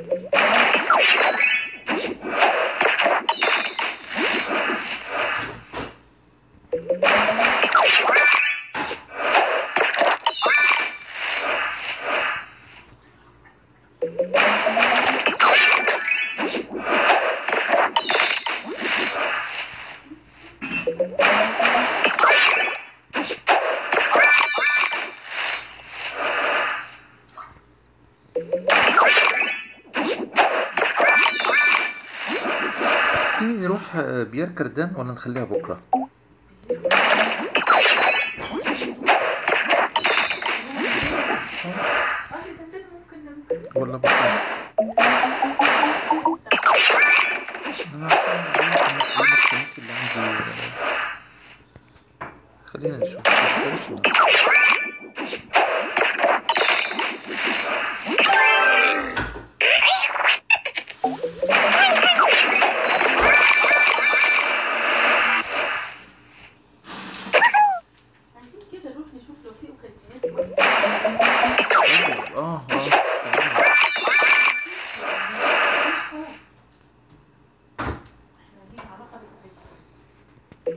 تيجي نروح آه، بيار كردان ولا نخليها بكرة اه تنتين ممكن ممكن ولا بكرة أنا عشان يوم الخميس اللي عندي آه، خلينا نشوف بلاش. عايزين كده نروح نشوف لو في اوكازيونات أيوة، اه اه تمام. احنا لينا علاقة بالاوكازيونات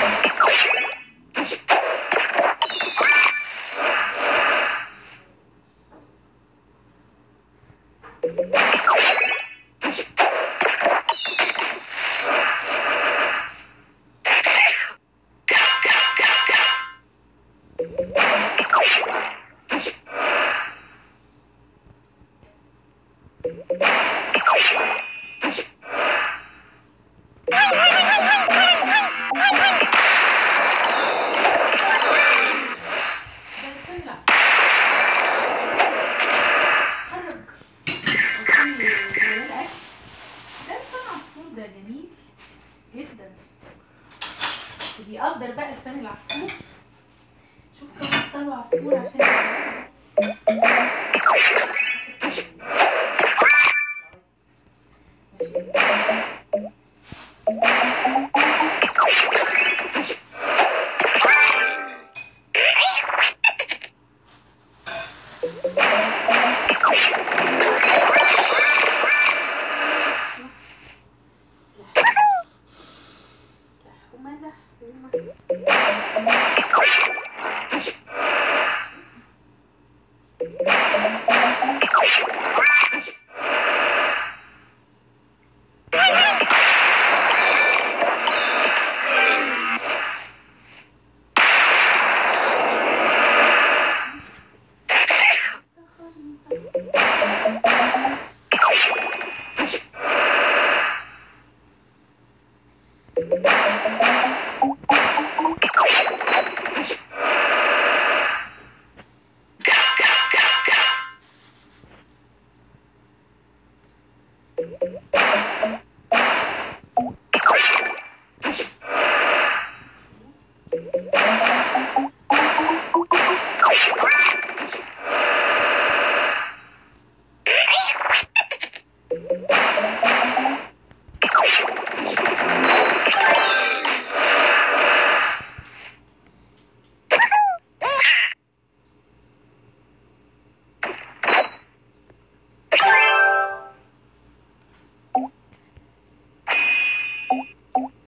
ده لسان العسل خرج وفي جواه الاكل ده لسان عصفور ده جميل جدا وبيقدر بقى لسان العصفور شوف كم استوى عصفور عشان وملح وملح